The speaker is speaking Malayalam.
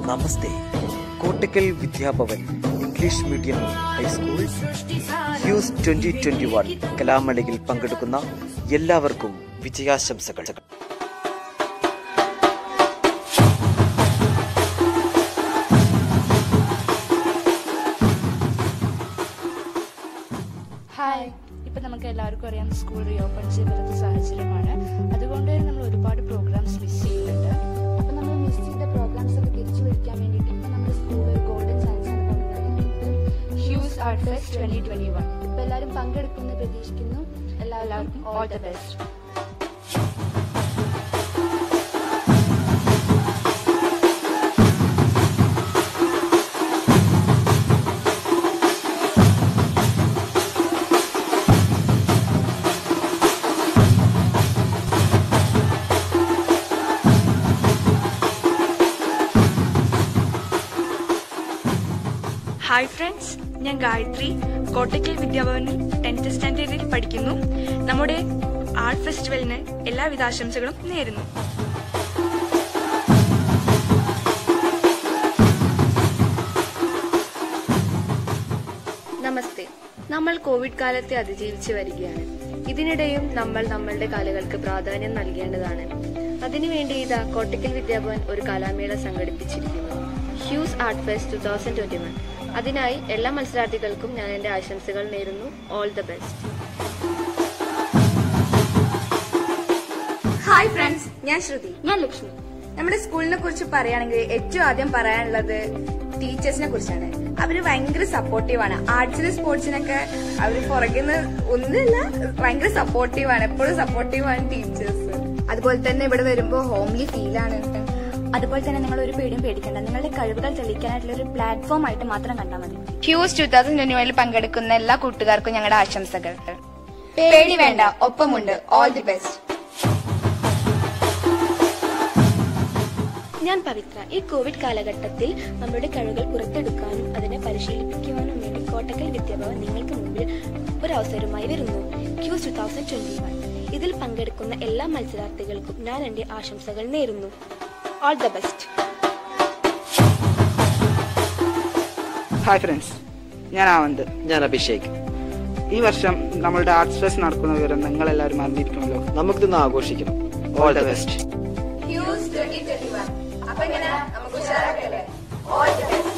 നമസ്തേ Kottakkal Vidyabhavan English medium high school Hues twenty twenty one കലാമേളയിൽ പങ്കെടുക്കുന്ന എല്ലാവർക്കും വിജയാശംസകൾ ഹായ് ഇപ്പൊ നമുക്ക് എല്ലാവർക്കും അറിയാം സ്കൂൾ റീഓപ്പൺ ചെയ്യുന്ന സാഹചര്യമാണ് അതുകൊണ്ട് തന്നെ നമ്മൾ ഒരുപാട് പ്രോഗ്രാംസ് മിസ് ചെയ്യുന്നുണ്ട് അപ്പൊ നമ്മൾ മിസ് ചെയ്ത പ്രോഗ്രാംസ് ഒക്കെ തിരിച്ചു വിളിക്കാൻ വേണ്ടിയിട്ട് ഇപ്പൊ നമ്മുടെ സ്കൂളിൽ ഗോൾഡൻ ചാൻസ് ആണ് കൊണ്ടുവന്നിട്ടുണ്ട് Hues art fest twenty twenty one ഇപ്പൊ എല്ലാവരും പങ്കെടുക്കുമെന്ന് പ്രതീക്ഷിക്കുന്നു എല്ലാവർക്കും all the best hi friends ഞാൻ ഗായത്രി കോട്ടക്കൽ വിദ്യാഭവനിൽ ടെൻത്ത് സ്റ്റാൻഡേർഡിൽ പഠിക്കുന്നു നമ്മുടെ ആർട്ട് ഫെസ്റ്റിവലിന് എല്ലാവിധ ആശംസകളും നേരുന്നു നമസ്തേ നമ്മൾ കോവിഡ് കാലത്തെ അതിജീവിച്ച് വരികയാണ് ഇതിനിടെയും നമ്മൾ നമ്മളുടെ കലകൾക്ക് പ്രാധാന്യം നൽകേണ്ടതാണ് അതിനുവേണ്ടി ഇതാ കോട്ടക്കൽ വിദ്യാഭവൻ ഒരു കലാമേള സംഘടിപ്പിച്ചിരിക്കുന്നു Hues art fest two thousand twenty one അതിനായി എല്ലാ മത്സരാർത്ഥികൾക്കും ഞാൻ എന്റെ ആശംസകൾ നേരുന്നു all the best hi friends ഞാൻ ശ്രുതി ഞാൻ ലക്ഷ്മി നമ്മുടെ സ്കൂളിനെ കുറിച്ച് പറയുകയാണെങ്കിൽ ഏറ്റവും ആദ്യം പറയാനുള്ളത് ടീച്ചേഴ്സിനെ കുറിച്ചാണ് അവര് ഭയങ്കര സപ്പോർട്ടീവാണ് ആർട്സിനും സ്പോർട്സിനൊക്കെ അവര് പുറകിന്ന് ഒന്നുമില്ല ഭയങ്കര സപ്പോർട്ടീവാണ് എപ്പോഴും സപ്പോർട്ടീവാണ് ടീച്ചേഴ്സ് അതുപോലെ തന്നെ ഇവിടെ വരുമ്പോ ഹോംലി ഫീലാണ് അതുപോലെ തന്നെ നിങ്ങൾ ഒരു പേടിയും പേടിക്കേണ്ട നിങ്ങളുടെ കഴിവുകൾ തെളിയിക്കാനായിട്ടുള്ള ഒരു പ്ലാറ്റ്ഫോം ആയിട്ട് മാത്രം കണ്ടാൽ മതി ഹ്യൂസ് ടൂ തൗസൻഡ് ട്വന്റി വണ്ണിൽ പങ്കെടുക്കുന്ന എല്ലാ കൂട്ടുകാർക്കും ഞങ്ങളുടെ ആശംസകൾ പേടി വേണ്ട ഒപ്പമുണ്ട് ഓൾ ദി ബെസ്റ്റ് ഞാൻ പവിത്ര ഈ കോവിഡ് കാലഘട്ടത്തിൽ നമ്മുടെ കഴിവുകൾ പുറത്തെടുക്കാനും അതിനെ പരിശീലിപ്പിക്കുവാനും വേണ്ടി കോട്ടക്കൽ വിദ്യാഭവൻ നിങ്ങൾക്ക് മുമ്പിൽ ഒരു അവസരമായി വരുന്നു Hues two thousand twenty one ഇതിൽ പങ്കെടുക്കുന്ന എല്ലാ മത്സരാർത്ഥികൾക്കും ഞാൻ എന്റെ ആശംസകൾ നേരുന്നു all the best hi friends ഞാൻ ആവന്ത് ഞാൻ അഭിഷേക് ഈ വർഷം നമ്മളുടെ ആർട്സ് ഫെസ്റ്റ് നടക്കുന്ന വിവരം നിങ്ങൾ എല്ലാവരും അറിഞ്ഞിരിക്കുമല്ലോ നമുക്കിതൊന്ന് ആഘോഷിക്കണം all the best Hues twenty twenty one അപ്പൊ ഇങ്ങനെ നമുക്ക് ഉഷാറാക്കല്ലേ ഓൾ ദി ബെസ്റ്റ്